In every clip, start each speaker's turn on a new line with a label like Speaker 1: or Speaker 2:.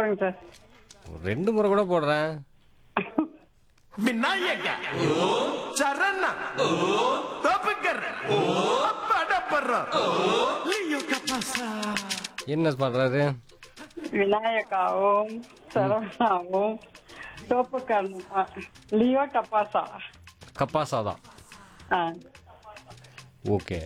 Speaker 1: போடுறேங்க sir
Speaker 2: ரெண்டு முறை கூட போடுறேன்
Speaker 3: விநாயக சரண தோப்புக்கர் படப்படுற லியோ கபாசா
Speaker 2: என்ன பண்றாரு
Speaker 1: விநாயகாவும் சரவணாவும் தோப்புக்கரணம் லியோ டப்பாசா
Speaker 2: கப்பாசா தான்
Speaker 1: ஆ
Speaker 2: ஓகே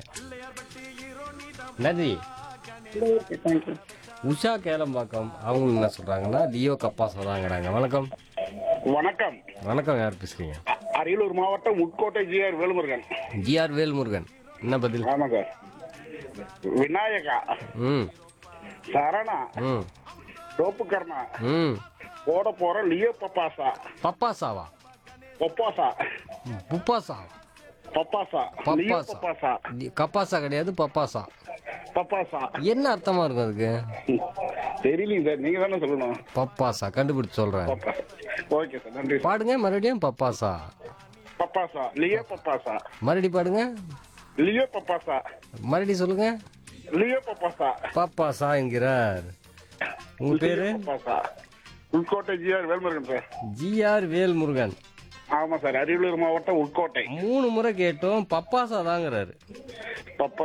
Speaker 2: நன்றி
Speaker 1: தேங்க்யூ
Speaker 2: உஷா கேளம்பாக்கம் அவங்க என்ன சொல்றாங்கன்னா லியோ கப்பாசா தாங்கிறாங்க வணக்கம்
Speaker 4: வணக்கம்
Speaker 2: வணக்கம் யார் பேசுறீங்க
Speaker 4: அ- அரியலூர் மாவட்டம் உட்கோட்டை ஜிஆர் வேலுமுருகன்
Speaker 2: ஜிஆர் வேல்முருகன் என்ன பதில்
Speaker 4: ஆமாங்க விநாயகா
Speaker 2: ம்
Speaker 4: சரணா
Speaker 2: ம்
Speaker 4: தோப்புக்கர்ணா
Speaker 2: ம்
Speaker 4: போட போற லியோ பப்பாசா
Speaker 2: பப்பாசாவா
Speaker 4: பப்பாசா
Speaker 2: புப்பாசா
Speaker 4: பப்பாசா லியோ
Speaker 2: பப்பாசா
Speaker 4: பப்பாசா
Speaker 2: லி- கப்பாசா கிடையாது பப்பாசா
Speaker 4: பப்பாசா
Speaker 2: என்ன அர்த்தமா இருக்கும் அதுக்கு
Speaker 4: தெரியலீங்க சார் நீங்க தானே சொல்லணும்
Speaker 2: பப்பாசா கண்டுபிடிச்சு சொல்றேன்
Speaker 4: பப்பா ஓகே சார் நன்றி சார்.
Speaker 2: பாடுங்க மறுபடியும் பப்பாசா
Speaker 4: பப்பாசா லியோ பப்பாசா
Speaker 2: மறுபடியும் பாடுங்க
Speaker 4: லியோ பப்பாசா
Speaker 2: மறுபடியும் சொல்லுங்க
Speaker 4: லியோ பப்பாசா
Speaker 2: பப்பாசா என்கிறார் உங்க பேரு
Speaker 4: பப்பாசா Udkottai GR Velmurugan sir
Speaker 2: GR Velmurugan
Speaker 4: ஆமா சார் அரியலூர் மாவட்டம் உட்கோட்டை
Speaker 2: மூணு முறை கேட்டோம் பப்பாசா தாங்கிறாரு
Speaker 4: பப்பா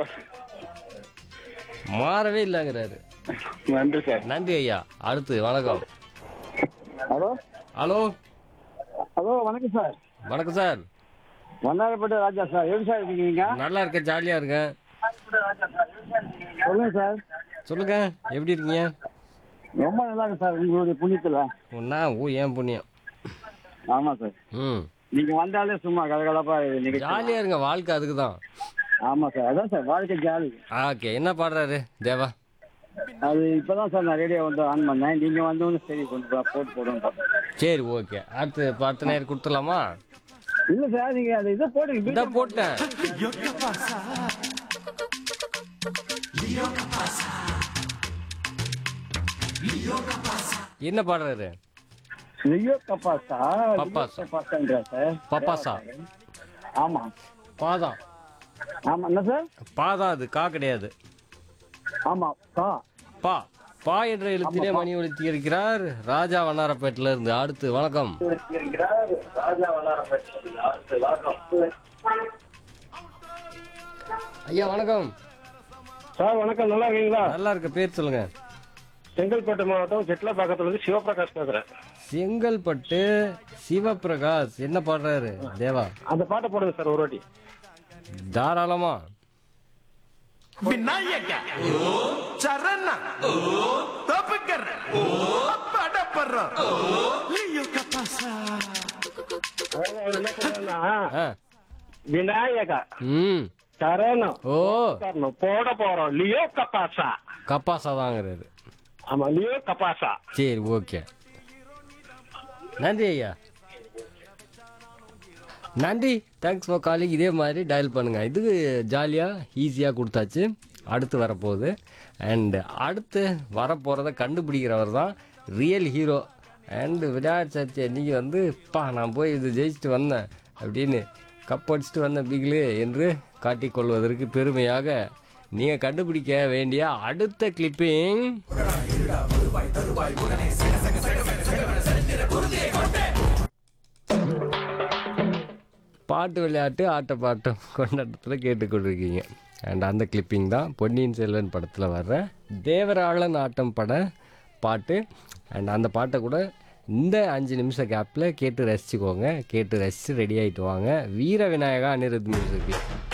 Speaker 2: மாறவே இல்லைங்கிறாரு
Speaker 4: நன்றி சார்
Speaker 2: நன்றி ஐயா அடுத்து வணக்கம்
Speaker 5: ஹலோ
Speaker 2: ஹலோ
Speaker 5: ஹலோ வணக்கம் சார்
Speaker 2: வணக்கம் சார்
Speaker 5: வண்ணாரப்பேட்டை ராஜா சார் எப்படி சார் இருக்கீங்க நீங்க
Speaker 2: நல்லா இருக்கேன் ஜாலியா இருக்கேன்
Speaker 5: சொல்லுங்க சார்
Speaker 2: சொல்லுங்க எப்படி இருக்கீங்க
Speaker 5: ரொம்ப நல்லா இருக்கு சார் உங்களுடைய புண்ணியத்துல
Speaker 2: ஒன்னா ஓ ஏன் புண்ணியம்
Speaker 5: ஆமா சார்
Speaker 2: ம்
Speaker 5: நீங்க வந்தாலே சும்மா கலகலப்பா நீங்க
Speaker 2: ஜாலியா இருங்க வாழ்க்கை அதுக்கு தான்
Speaker 5: ஆமா சார் அதான் சார் வாழ்க்கை ஜாலி
Speaker 2: ஓகே என்ன பாடுறாரு தேவா
Speaker 5: அது இப்பதான் சார் நான் ரேடியோ வந்து ஆன் பண்ணேன் நீங்க வந்தோன்னு சரி கொஞ்சம் பா- போட்டு போடுங்க பார்த்தேன்.
Speaker 2: சரி ஓகே அடுத்து பத்து நேரம் கொடுத்துடலாமா
Speaker 5: இல்ல சார் நீங்க அந்த இதை போடுங்க
Speaker 2: இந்த போட்டேன்
Speaker 3: லியோ கபாசா லியோ கபாசா
Speaker 2: என்ன பாடுறாரு
Speaker 5: லியோ கப்பாசா
Speaker 2: பப்பாசா.
Speaker 5: பப்பாசான்றா சார்
Speaker 2: பப்பாசா
Speaker 5: ஆமா
Speaker 2: பாதம்
Speaker 5: ஆமா என்ன சார்
Speaker 2: பாதம் அது கா கிடையாது
Speaker 5: ஆமா பா
Speaker 2: பா பா என்ற எழுத்திலே மணி ஒலித்தி இருக்கிறார் ராஜா வண்ணாரப்பேட்டில இருந்து அடுத்து வணக்கம் ஐயா வணக்கம்
Speaker 5: சார் வணக்கம் நல்லா இருக்கீங்களா
Speaker 2: நல்லா இருக்க பேர் சொல்லுங்க
Speaker 5: செங்கல்பட்டு மாவட்டம் செட்லப்பாக்கத்துல இருந்து சிவபிரகாஷ் பேசுறேன்
Speaker 2: செங்கல்பட்டு சிவபிரகாஷ் என்ன பாடுறாரு தேவா
Speaker 5: அந்த பாட்டை போடுங்க சார் ஒரு வாட்டி
Speaker 2: தாராளமா
Speaker 3: விநாயக சரண தோப்புக்கர் படப்படுற லியோ கபாசா
Speaker 5: அதாவது என்ன சொல்றேன்னா,
Speaker 2: ஆ.
Speaker 5: விநாயகா
Speaker 2: ம்
Speaker 5: சரணம்
Speaker 2: ஓ
Speaker 5: காரணம் போட போறோம் லியோ கப்பாசா
Speaker 2: கப்பாசா தாங்கிறாரு
Speaker 5: ஆமா லியோ கப்பாசா
Speaker 2: சரி ஓகே நன்றி ஐயா நன்றி தேங்க்ஸ் ஃபார் காலிங் இதே மாதிரி டயல் பண்ணுங்க இது ஜாலியாக ஈஸியாக கொடுத்தாச்சு அடுத்து வரப்போகுது அண்ட் அடுத்து வரப்போகிறத கண்டுபிடிக்கிறவர் தான் ரியல் ஹீரோ அண்டு விராட் சர்ச்சி அன்றைக்கி வந்து பா நான் போய் இது ஜெயிச்சுட்டு வந்தேன் அப்படின்னு கப் அடிச்சுட்டு வந்த பிகிலு என்று காட்டிக்கொள்வதற்கு பெருமையாக நீங்கள் கண்டுபிடிக்க வேண்டிய அடுத்த கிளிப்பிங் பாட்டு விளையாட்டு ஆட்ட பாட்டம் கொண்டாட்டத்தில் கேட்டுக்கொண்டிருக்கீங்க அண்ட் அந்த கிளிப்பிங் தான் பொன்னியின் செல்வன் படத்தில் வர்ற தேவராளன் ஆட்டம் பட பாட்டு அண்ட் அந்த பாட்டை கூட இந்த அஞ்சு நிமிஷம் கேப்பில் கேட்டு ரசிச்சுக்கோங்க கேட்டு ரசித்து ரெடி ஆகிட்டு வாங்க வீர விநாயகா அனிருத் மியூசிக்கில்